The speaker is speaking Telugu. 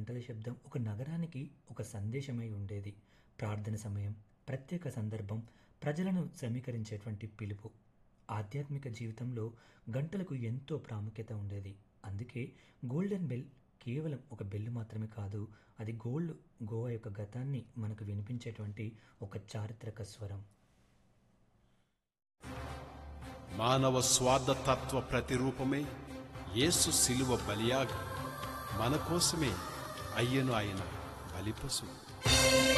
గంటల శబ్దం ఒక నగరానికి ఒక సందేశమై ఉండేది ప్రార్థన సమయం ప్రత్యేక సందర్భం ప్రజలను సమీకరించేటువంటి పిలుపు ఆధ్యాత్మిక జీవితంలో గంటలకు ఎంతో ప్రాముఖ్యత ఉండేది అందుకే గోల్డెన్ బెల్ కేవలం ఒక బెల్ మాత్రమే కాదు అది గోల్డ్ గోవా యొక్క గతాన్ని మనకు వినిపించేటువంటి ఒక చారిత్రక స్వరం మానవ స్వార్థతత్వ ప్రతిరూపమే యేసు శిలువ బలియాగ మన కోసమే అయ్యను ఆయన బలిపశువు